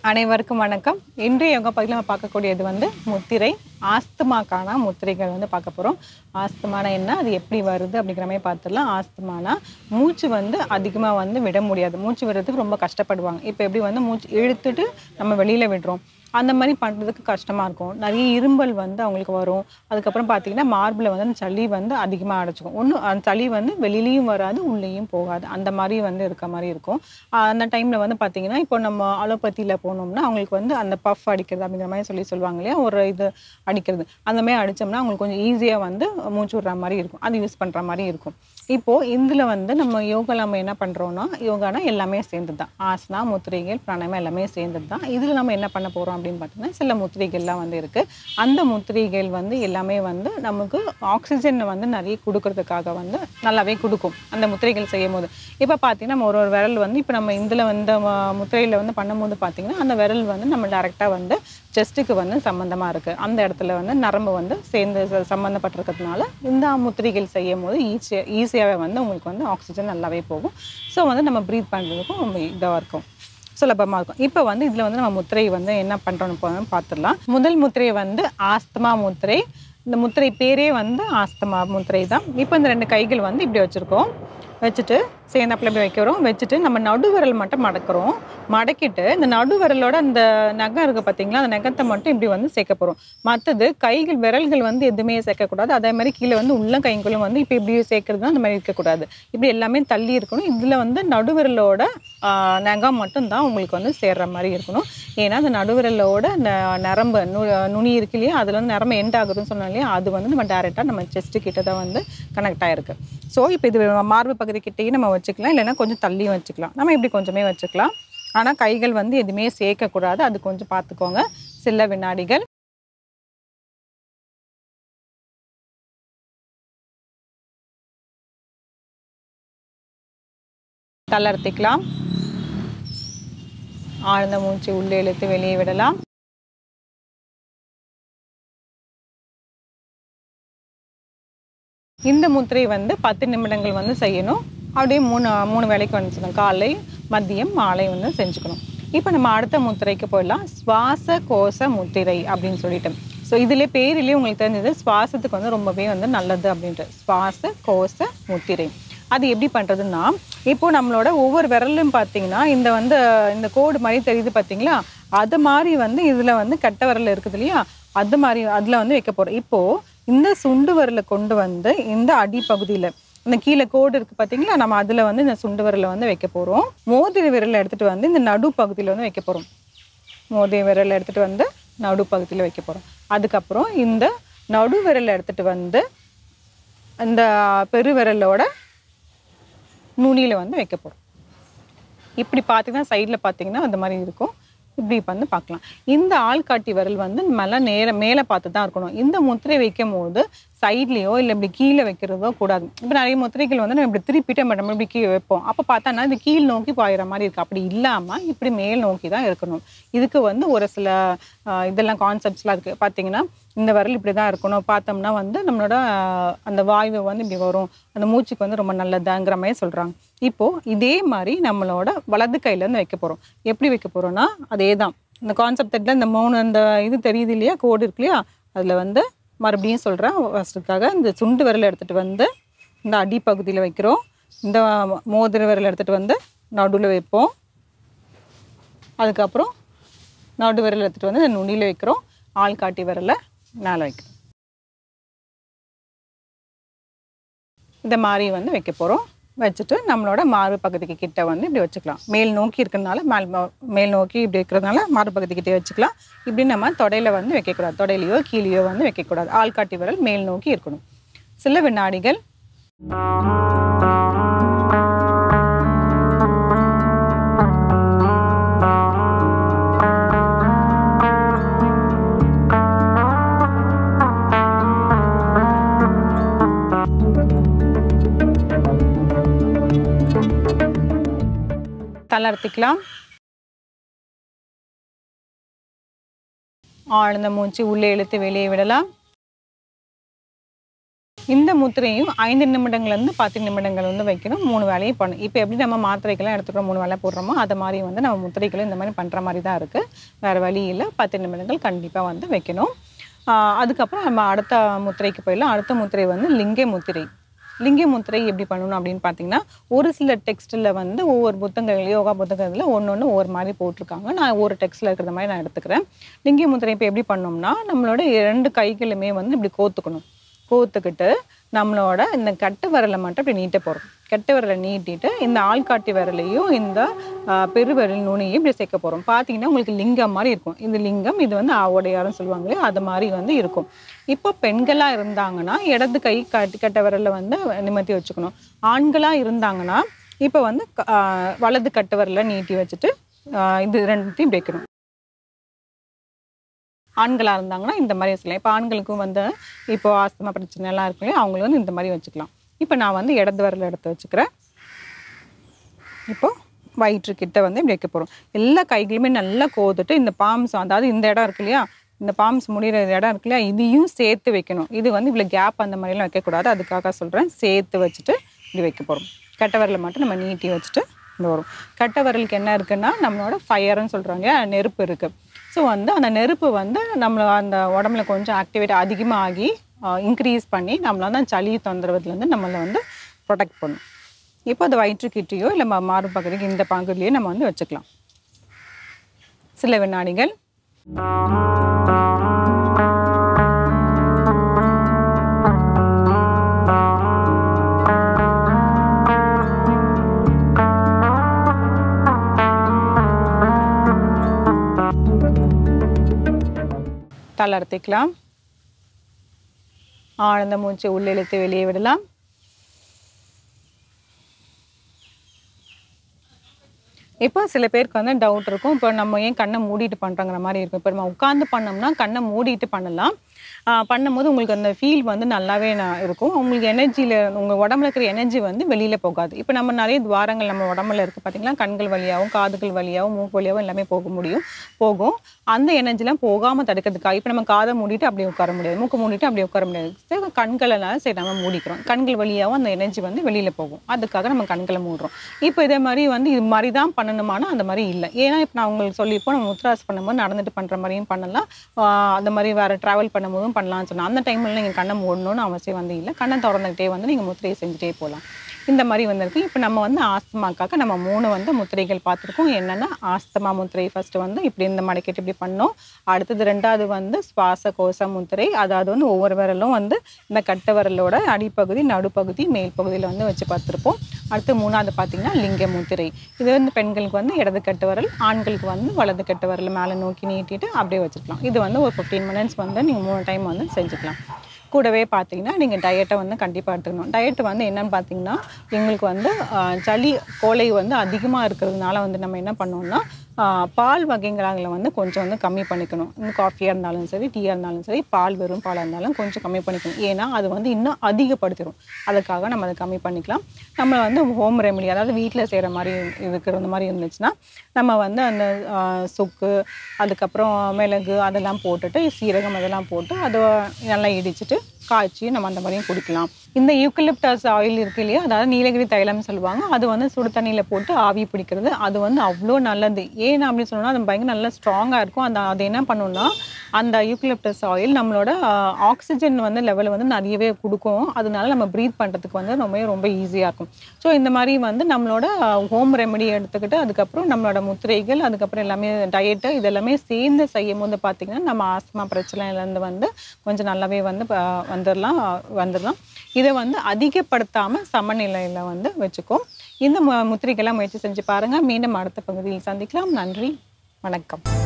அனைவருக்கும் வணக்கம் இன்றைய யோகா பதிவில் நம்ம பார்க்கக்கூடியது வந்து முத்திரை ஆஸ்துமாக்கான முத்திரைகள் வந்து பார்க்க போகிறோம் ஆஸ்துமானா என்ன அது எப்படி வருது அப்படிங்கிற மாதிரி பார்த்துடலாம் ஆஸ்துமானா மூச்சு வந்து அதிகமாக வந்து விட முடியாது மூச்சு விடுறதுக்கு ரொம்ப கஷ்டப்படுவாங்க இப்போ எப்படி வந்து மூச்சு இழுத்துட்டு நம்ம வெளியில் விடுறோம் அந்த மாதிரி பண்ணுறதுக்கு கஷ்டமாக இருக்கும் நிறைய இரும்பல் வந்து அவங்களுக்கு வரும் அதுக்கப்புறம் பார்த்தீங்கன்னா மார்பில் வந்து அந்த சளி வந்து அதிகமாக அடைச்சிக்கும் ஒன்று அந்த சளி வந்து வெளியிலையும் வராது உள்ளேயும் போகாது அந்த மாதிரி வந்து இருக்க மாதிரி இருக்கும் ஆஹ் அந்த டைமில் வந்து பார்த்தீங்கன்னா இப்போ நம்ம அலோபதியில் போனோம்னா அவங்களுக்கு வந்து அந்த பஃப் அடிக்கிறது அப்படிங்கிற மாதிரி சொல்லி சொல்லுவாங்க இல்லையா ஒரு இது அடிக்கிறது அந்த மாதிரி அடித்தோம்னா அவங்களுக்கு கொஞ்சம் ஈஸியாக வந்து மூச்சு விடுற மாதிரி இருக்கும் அது யூஸ் பண்ணுற மாதிரி இருக்கும் இப்போது இதில் வந்து நம்ம யோகா நம்ம என்ன பண்ணுறோன்னா யோகானா எல்லாமே சேர்ந்து தான் ஆசனா முத்திரைகள் பிராணாயாமம் எல்லாமே சேர்ந்தது தான் இதில் நம்ம என்ன பண்ண போகிறோம் அப்படின்னு பார்த்தீங்கன்னா சில முத்திரைகள்லாம் வந்து இருக்குது அந்த முத்திரைகள் வந்து எல்லாமே வந்து நமக்கு ஆக்சிஜன் வந்து நிறைய கொடுக்கறதுக்காக வந்து நல்லாவே கொடுக்கும் அந்த முத்திரைகள் செய்யும் போது இப்போ பார்த்தீங்கன்னா நம்ம ஒரு ஒரு விரல் வந்து இப்போ நம்ம இதில் வந்து முத்திரையில் வந்து பண்ணும்போது பார்த்தீங்கன்னா அந்த விரல் வந்து நம்ம டேரெக்டாக வந்து செஸ்ட்டுக்கு வந்து சம்மந்தமாக இருக்குது அந்த இடத்துல வந்து நரம்பு வந்து சேர்ந்து ச- சம்மந்தப்பட்டிருக்கிறதுனால இந்த முத்திரைகள் செய்யும் போது ஈஸியாக ஈஸியாகவே வந்து உங்களுக்கு வந்து ஆக்சிஜன் நல்லாவே போகும் ஸோ வந்து நம்ம ப்ரீத் பண்ணுறதுக்கும் ரொம்ப இதாக இருக்கும் சுலபமாக இருக்கும் இப்போ வந்து இதில் வந்து நம்ம முத்திரை வந்து என்ன பண்ணுறோன்னு பா- பார்த்துடலாம் முதல் முத்திரை வந்து ஆஸ்துமா முத்திரை இந்த முத்திரை பேரே வந்து ஆஸ்துமா முத்திரை தான் இப்போ இந்த ரெண்டு கைகள் வந்து இப்படி வச்சுருக்கோம் வச்சுட்டு சேர்ந்தாப்புல இப்படி வைக்கிறோம் வச்சுட்டு நம்ம நடுவிரல் மட்டும் மடக்கிறோம் மடக்கிட்டு இந்த நடுவிரலோட அந்த நகம் இருக்குது பார்த்தீங்களா அந்த நகத்தை மட்டும் இப்படி வந்து சேர்க்க போகிறோம் மற்றது கைகள் விரல்கள் வந்து எதுவுமே சேர்க்கக்கூடாது அதே மாதிரி கீழே வந்து உள்ள கைகளும் வந்து இப்போ இப்படி சேர்க்கறது அந்த மாதிரி இருக்கக்கூடாது இப்படி எல்லாமே தள்ளி இருக்கணும் இதில் வந்து நடுவிரலோட ஆஹ், நகம் மட்டும்தான் உங்களுக்கு வந்து சேர்ற மாதிரி இருக்கணும் ஏன்னா அந்த நடுவிரலோட ந- நரம்பு நு நுனி இருக்கு இல்லையா அதில் வந்து நரம்பு எண்ட் ஆகுதுன்னு சொன்னோம் இல்லையா அது வந்து நம்ம டேரெக்டாக நம்ம செஸ்ட்டு கிட்ட தான் வந்து கனெக்ட் ஆயிருக்கு ஸோ இப்போ இது மார்பு பகுதி கிட்டேயும் நம்ம வச்சுக்கலாம் இல்லைன்னா கொஞ்சம் தள்ளியும் வச்சுக்கலாம் நம்ம இப்படி கொஞ்சமே வச்சுக்கலாம் ஆனால் கைகள் வந்து எதுவுமே சேர்க்கக்கூடாது அது கொஞ்சம் பார்த்துக்கோங்க சில வினாடிகள் தளர்த்திக்கலாம் ஆழ்ந்த மூச்சு உள்ளே இழுத்து வெளியே விடலாம் இந்த முத்திரை வந்து பத்து நிமிடங்கள் வந்து செய்யணும் அப்படியே மூணு மூணு வேலைக்கு வந்துச்சுக்கணும் காலை மதியம் மாலை வந்து செஞ்சுக்கணும் இப்போ நம்ம அடுத்த முத்திரைக்கு போயிடலாம் சுவாச கோச முத்திரை அப்படின்னு சொல்லிட்டு ஸோ இதிலே பேரிலே உங்களுக்கு தெரிஞ்சது சுவாசத்துக்கு வந்து ரொம்பவே வந்து நல்லது அப்படின்ட்டு சுவாச கோச முத்திரை அது எப்படி பண்ணுறதுன்னா இப்போ நம்மளோட ஒவ்வொரு விரலும் பார்த்தீங்கன்னா இந்த வந்து இந்த கோடு மாதிரி தெரியுது பார்த்தீங்களா அது மாதிரி வந்து இதில் வந்து கட்டை விரல் இருக்குது இல்லையா அது மாதிரி அதில் வந்து வைக்க போகிறோம் இப்போது இந்த சுண்டு விரலை கொண்டு வந்து இந்த அடிப்பகுதியில் இந்த கீழே கோடு இருக்குது பார்த்தீங்களா நம்ம அதில் வந்து இந்த சுண்டு விரலை வந்து வைக்க போகிறோம் மோதிர விரலை எடுத்துகிட்டு வந்து இந்த நடு பகுதியில் வந்து வைக்க போகிறோம் மோதிர விரலை எடுத்துகிட்டு வந்து நடு பகுதியில் வைக்க போகிறோம் அதுக்கப்புறம் இந்த நடு விரலை எடுத்துகிட்டு வந்து இந்த பெருவிரலோட நுனியில் வந்து வைக்க போகிறோம் இப்படி பார்த்தீங்கன்னா சைடில் பார்த்தீங்கன்னா அந்த மாதிரி இருக்கும் இப்படி வந்து பார்க்கலாம் இந்த ஆள்காட்டி விரல் வந்து மேலே நேர மேலே பார்த்து தான் இருக்கணும் இந்த முத்திரை வைக்கும் போது சைட்லேயோ இல்லை இப்படி கீழே வைக்கிறதோ கூடாது இப்போ நிறைய முத்திரைகள் வந்து நம்ம இப்படி திருப்பிட்டு நம்ம நம்ம இப்படி கீழே வைப்போம் அப்போ பார்த்தோன்னா இது கீழ் நோக்கி பாயிற மாதிரி இருக்குது அப்படி இல்லாமல் இப்படி மேல் நோக்கி தான் இருக்கணும் இதுக்கு வந்து ஒரு சில ஆஹ், இதெல்லாம் கான்செப்ட்ஸ்லாம் இருக்குது பார்த்தீங்கன்னா இந்த விரல் இப்படி தான் இருக்கணும் பார்த்தோம்னா வந்து நம்மளோட ஆஹ், அந்த வாய்வு வந்து இப்படி வரும் அந்த மூச்சுக்கு வந்து ரொம்ப நல்லதாங்கிற மாதிரி சொல்கிறாங்க இப்போது இதே மாதிரி நம்மளோட வலது கையிலேருந்து வைக்க போகிறோம் எப்படி வைக்க போகிறோம்னா அதே தான் இந்த கான்செப்டில் இந்த மூணு அந்த இது தெரியுது இல்லையா கோடு இருக்கு இல்லையா அதில் வந்து மறுபடியும் சொல்கிறேன் ஃபஸ்ட்டுக்காக இந்த சுண்டு விரல் எடுத்துகிட்டு வந்து இந்த அடிப்பகுதியில் வைக்கிறோம் இந்த மோதிர விரல் எடுத்துகிட்டு வந்து நடுவில் வைப்போம் அதுக்கப்புறம் நடு விரல் எடுத்துகிட்டு வந்து இந்த நுனியில் வைக்கிறோம் ஆள்காட்டி விரலை மேலே வைக்கிறோம் இந்த மாதிரி வந்து வைக்க போகிறோம் வச்சுட்டு நம்மளோட மாறு பகுதிக்கு கிட்ட வந்து இப்படி வச்சுக்கலாம் மேல் நோக்கி இருக்கிறதுனால மேல் ம- மேல் நோக்கி இப்படி இருக்கிறதுனால மாறு பகுதி கிட்டே வச்சுக்கலாம் இப்படி நம்ம தொடையில வந்து வைக்கக்கூடாது தொடையிலையோ கீழேயோ வந்து வைக்கக்கூடாது ஆள்காட்டி விரல் மேல் நோக்கி இருக்கணும் சில வினாடிகள் தளர்த்திக்கலாம் ஆழ்ந்த மூச்சு உள்ளே இழுத்து வெளியே விடலாம் இந்த முத்திரையும் ஐந்து நிமிடங்கள்லேருந்து பத்து நிமிடங்கள் வந்து வைக்கணும் மூணு வேலையும் பண்ணணும் இப்போ எப்படி நம்ம மாத்திரைக்கெல்லாம் எடுத்துக்கிறோம் மூணு வேலை போடுறோமோ அது மாதிரி வந்து நம்ம முத்திரைகளும் இந்த மாதிரி பண்ணுற மாதிரி தான் இருக்குது வேறு வழி இல்லை பத்து நிமிடங்கள் கண்டிப்பாக வந்து வைக்கணும் ஆஹ் அதுக்கப்புறம் நம்ம அடுத்த முத்திரைக்கு போயிடலாம் அடுத்த முத்திரை வந்து லிங்க முத்திரை லிங்க முத்திரை எப்படி பண்ணணும் அப்படின்னு பார்த்தீங்கன்னா ஒரு சில டெக்ஸ்ட்டில் வந்து ஒவ்வொரு புத்தகங்கள் யோகா புத்தகத்தில் ஒன்று ஒன்று ஒவ்வொரு மாதிரி போட்டிருக்காங்க நான் ஒரு டெக்ஸ்ட்டில் இருக்கிற மாதிரி நான் எடுத்துக்கிறேன் லிங்க முத்திரை இப்போ எப்படி பண்ணோம்னா நம்மளோட இரண்டு கைகளுமே வந்து இப்படி கோத்துக்கணும் கோத்துக்கிட்டு நம்மளோட இந்த கட்டு விரலை மட்டும் இப்படி நீட்ட போகிறோம் கட்டு விரலை நீட்டிட்டு இந்த ஆள்காட்டி விரலையும் இந்த ஆஹ், பெருவிரல் நுனியும் இப்படி சேர்க்க போகிறோம் பார்த்தீங்கன்னா உங்களுக்கு லிங்கம் மாதிரி இருக்கும் இந்த லிங்கம் இது வந்து ஆவோடையாரும் சொல்லுவாங்களே அது மாதிரி வந்து இருக்கும் இப்போ பெண்களாக இருந்தாங்கன்னா இடது கை கட்டு கட்ட விரலை வந்து நிமிர்த்தி வச்சுக்கணும் ஆண்களாக இருந்தாங்கன்னா இப்போ வந்து க- ஆஹ், வலது கட்டு விரலை நீட்டி வச்சுட்டு ஆஹ், இது ரெண்டுத்தையும் இப்படி வைக்கணும் ஆண்களாக இருந்தாங்கன்னா இந்த மாதிரி வச்சுக்கலாம் இப்போ ஆண்களுக்கும் வந்து இப்போ ஆஸ்துமா பிரச்சனை எல்லாம் இருக்கு இல்லையா அவங்களும் வந்து இந்த மாதிரி வச்சுக்கலாம் இப்போ நான் வந்து இடது விரல் எடுத்து வச்சுக்கிறேன் இப்போ வயிற்று கிட்ட வந்து இப்படி வைக்க போகிறோம் எல்லா கைகளுமே நல்லா கோதுட்டு இந்த பாம்ஸ் அதாவது இந்த இடம் இருக்கு இல்லையா இந்த பாம்ஸ் முடிகிற இடம் இருக்கு இல்லையா இதையும் சேர்த்து வைக்கணும் இது வந்து இவ்வளோ கேப் அந்த மாதிரிலாம் வைக்கக்கூடாது அதுக்காக சொல்கிறேன் சேர்த்து வச்சுட்டு இப்படி வைக்க போகிறோம் கட்டை விரலை மட்டும் நம்ம நீட்டி வச்சுட்டு இந்த வரும் கட்டை விரலுக்கு என்ன இருக்குன்னா நம்மளோட ஃபயர்னு சொல்கிறாங்க நெருப்பு இருக்குது ஸோ வந்து அந்த நெருப்பு வந்து நம்மள அந்த உடம்புல கொஞ்சம் ஆக்டிவேட் அதிகமாக ஆகி இன்க்ரீஸ் பண்ணி நம்மள வந்து அந்த சளி தொந்தரவுலேருந்து நம்மளை வந்து ப்ரொடெக்ட் பண்ணும் இப்போ அது வயிற்றுக்கிட்டேயோ இல்லை மாறு பகுதிக்கு இந்த பகுதியிலையோ நம்ம வந்து வச்சுக்கலாம் சில வினாடிகள் தளர்த்திக்கலாம் ஆழ்ந்த மூச்சு உள்ளிழுத்து வெளியே விடலாம் இப்போ சில பேருக்கு வந்து டவுட் இருக்கும் இப்போ நம்ம ஏன் கண்ணை மூடிட்டு பண்ணுறங்கிற மாதிரி இருக்கும் இப்போ நம்ம உட்காந்து பண்ணோம்னா கண்ணை மூடிட்டு பண்ணலாம் ஆஹ் பண்ணும்போது உங்களுக்கு அந்த ஃபீல் வந்து நல்லாவே ந- இருக்கும் உங்களுக்கு எனர்ஜியில் உங்கள் உடம்புல இருக்கிற எனர்ஜி வந்து வெளியில் போகாது இப்போ நம்ம நிறைய துவாரங்கள் நம்ம உடம்புல இருக்குது பார்த்தீங்களா கண்கள் வழியாகவும் காதுகள் வழியாகவும் மூக்கு வழியாகவும் எல்லாமே போக முடியும் போகும் அந்த எனர்ஜிலாம் போகாமல் தடுக்கிறதுக்காக இப்போ நம்ம காதை மூடிட்டு அப்படியே உட்கார முடியாது மூக்கு மூடிட்டு அப்படியே உட்கார முடியாது சரி கண்களெல்லாம் சரி நம்ம மூடிக்கிறோம் கண்கள் வழியாகவும் அந்த எனர்ஜி வந்து வெளியில் போகும் அதுக்காக நம்ம கண்களை மூடுறோம் இப்போ இதே மாதிரி வந்து இது மாதிரி தான் பண்ணணுமானா அந்த மாதிரி இல்லை ஏன்னா இப்போ நான் உங்களுக்கு சொல்லியிருப்போம் நம்ம முத்ராஸ் பண்ணும்போது நடந்துட்டு பண்ணுற மாதிரியும் பண்ணலாம் ஆஹ் அந்த மாதிரி வேறு ட்ராவல் பண்ணும்போதும் பண்ணலாம்னு சொன்னேன் அந்த டைமில் நீங்கள் கண்ணை மூடணும்னு அவசியம் வந்து இல்லை கண்ணை திறந்துக்கிட்டே வந்து நீங்கள் முத்திரையை செஞ்சுட்டே போகலாம் இந்த மாதிரி வந்திருக்கு இப்போ நம்ம வந்து ஆஸ்துமாக்காக நம்ம மூணு வந்து முத்திரைகள் பார்த்துருக்கோம் என்னென்னா ஆஸ்துமா முத்திரை ஃபர்ஸ்ட் வந்து இப்படி இந்த மடக்கிட்டு இப்படி பண்ணோம் அடுத்தது ரெண்டாவது வந்து சுவாச கோச முத்திரை அதாவது வந்து ஒவ்வொரு விரலும் வந்து இந்த கட்டை விரலோட அடிப்பகுதி நடுப்பகுதி மேல் பகுதியில் வந்து வச்சு பார்த்துருப்போம் அடுத்து மூணாவது பார்த்தீங்கன்னா லிங்க முத்திரை இது வந்து பெண்களுக்கு வந்து இடது கட்டு விரல் ஆண்களுக்கு வந்து வலது கட்டு விரல் மேலே நோக்கி நீட்டிட்டு அப்படியே வச்சுக்கலாம் இது வந்து ஒரு ஃபிஃப்டீன் மினிட்ஸ் வந்து நீங்கள் மூணு டைம் வந்து செஞ்சுக்கலாம் கூடவே பார்த்தீங்கன்னா நீங்கள் டயட்டை வந்து கண்டிப்பாக எடுத்துக்கணும் டயட் வந்து என்னன்னு பார்த்தீங்கன்னா எங்களுக்கு வந்து ஆஹ், சளி கோலை வந்து அதிகமாக இருக்கிறதுனால வந்து நம்ம என்ன பண்ணோம்னா ஆஹ், பால் வகைகளை வந்து கொஞ்சம் வந்து கம்மி பண்ணிக்கணும் இந்த காஃபியாக இருந்தாலும் சரி டீயாக இருந்தாலும் சரி பால் வெறும் பாலாக இருந்தாலும் கொஞ்சம் கம்மி பண்ணிக்கணும் ஏன்னா அது வந்து இன்னும் அதிகப்படுத்திடும் அதுக்காக நம்ம அதை கம்மி பண்ணிக்கலாம் நம்ம வந்து ஹோம் ரெமெடி அதாவது வீட்டில் செய்கிற மாதிரி இருக்கிற அந்த மாதிரி இருந்துச்சுன்னா நம்ம வந்து அந்த ஆஹ், சுக்கு அதுக்கப்புறம் மிளகு அதெல்லாம் போட்டுட்டு சீரகம் அதெல்லாம் போட்டு அதை நல்லா இடிச்சிட்டு காய்ச்சி நம்ம அந்த மாதிரியும் குடிக்கலாம் இந்த யூக்கலிப்டஸ் ஆயில் இருக்கு இல்லையா அதாவது நீலகிரி தைலம்னு சொல்லுவாங்க அது வந்து சுடு தண்ணியில் போட்டு ஆவி பிடிக்கிறது அது வந்து அவ்வளோ நல்லது ஏன் அப்படின்னு சொன்னோம்னா அது பயங்கர நல்லா ஸ்ட்ராங்காக இருக்கும் அந்த அது என்ன பண்ணுன்னா அந்த யூக்கலிப்டஸ் ஆயில் நம்மளோட ஆக்சிஜன் வந்து லெவல் வந்து நிறையவே கொடுக்கும் அதனால நம்ம ப்ரீத் பண்ணுறதுக்கு வந்து ரொம்ப ரொம்ப ஈஸியாக இருக்கும் ஸோ இந்த மாதிரி வந்து நம்மளோட ஹோம் ரெமெடி எடுத்துக்கிட்டு அதுக்கப்புறம் நம்மளோட முத்திரைகள் அதுக்கப்புறம் எல்லாமே டயட்டு இதெல்லாமே சேர்ந்து செய்யும் போது பார்த்திங்கன்னா நம்ம ஆஸ்மா பிரச்சனையிலேருந்து வந்து கொஞ்சம் நல்லாவே வந்து ப- வந்துடலாம் வந்துடலாம் இதை வந்து அதிகப்படுத்தாமல் சமநிலையில் வந்து வச்சுக்கோ இந்த மு- முத்திரைக்கெல்லாம் முயற்சி செஞ்சு பாருங்கள் மீண்டும் அடுத்த பகுதியில் சந்திக்கலாம் நன்றி வணக்கம்